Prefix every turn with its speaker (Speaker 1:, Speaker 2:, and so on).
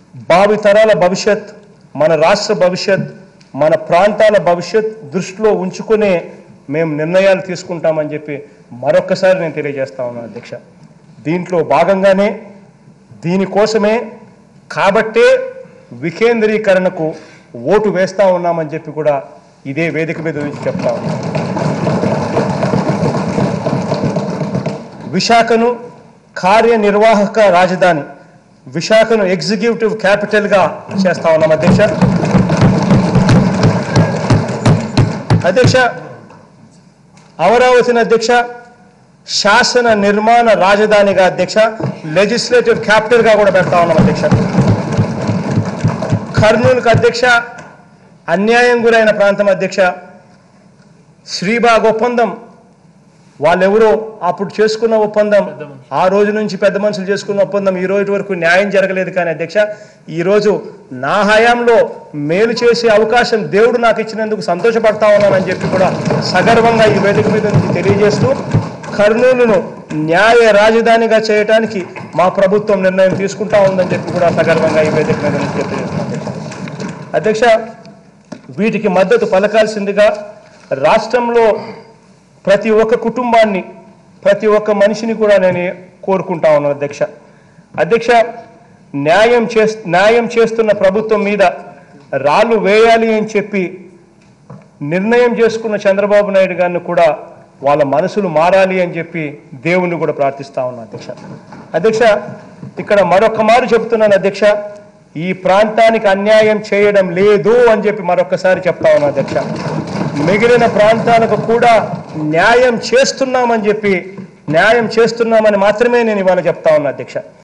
Speaker 1: భావితరాల భవిష్యత్ మన రాష్ట్ర భవిష్యత్ మన ప్రాంతాల భవిష్యత్ దృష్టిలో ఉంచుకునే మేము నిర్ణయాలు తీసుకుంటామని చెప్పి మరొక్కసారి నేను తెలియజేస్తా ఉన్నాను అధ్యక్ష దీంట్లో భాగంగానే దీనికోసమే కాబట్టే వికేంద్రీకరణకు ఓటు వేస్తా ఉన్నామని చెప్పి కూడా ఇదే వేదిక మీద నుంచి చెప్తా ఉన్నాం విశాఖను కార్యనిర్వాహక రాజధాని విశాఖను ఎగ్జిక్యూటివ్ క్యాపిటల్గా చేస్తా ఉన్నాం అధ్యక్ష అధ్యక్ష అమరావతిని అధ్యక్ష శాసన నిర్మాణ రాజధానిగా అధ్యక్ష లెజిస్లేటివ్ క్యాపిటల్గా కూడా పెడతా ఉన్నాం అధ్యక్ష కర్నూలుకు అధ్యక్ష అన్యాయం గురైన ప్రాంతం అధ్యక్ష శ్రీబాగ్ ఒప్పందం వాళ్ళెవరో అప్పుడు చేసుకున్న ఒప్పందం ఆ రోజు నుంచి పెద్ద మనుషులు చేసుకున్న ఒప్పందం ఈ రోజు వరకు న్యాయం జరగలేదు కానీ అధ్యక్ష ఈ రోజు నా హయాంలో మేలు చేసే అవకాశం దేవుడు నాకు ఇచ్చినందుకు సంతోషపడతా ఉన్నానని చెప్పి కూడా సగర్వంగా ఈ వేదిక మీద నుంచి తెలియజేస్తూ కర్నూలును న్యాయ రాజధానిగా చేయడానికి మా ప్రభుత్వం నిర్ణయం తీసుకుంటా ఉందని చెప్పి కూడా సగర్వంగా ఈ వేదిక మీద నుంచి తెలియజేస్తున్నాను అధ్యక్ష వీటికి మద్దతు పలకాల్సిందిగా రాష్ట్రంలో ప్రతి ఒక్క కుటుంబాన్ని ప్రతి ఒక్క మనిషిని కూడా నేను కోరుకుంటా ఉన్నాను అధ్యక్ష అధ్యక్ష న్యాయం చేస్ న్యాయం చేస్తున్న ప్రభుత్వం మీద రాళ్ళు వేయాలి అని చెప్పి నిర్ణయం చేసుకున్న చంద్రబాబు నాయుడు గారిని కూడా వాళ్ళ మనసులు మారాలి అని చెప్పి దేవుణ్ణి కూడా ప్రార్థిస్తా ఉన్నా అధ్యక్ష అధ్యక్ష ఇక్కడ మరొక మారు చెప్తున్నాను అధ్యక్ష ఈ ప్రాంతానికి అన్యాయం చేయడం లేదు అని చెప్పి మరొకసారి చెప్తా ఉన్నా అధ్యక్ష మిగిలిన ప్రాంతాలకు కూడా న్యాయం చేస్తున్నామని చెప్పి న్యాయం చేస్తున్నామని మాత్రమే నేను ఇవాళ చెప్తా ఉన్నా అధ్యక్ష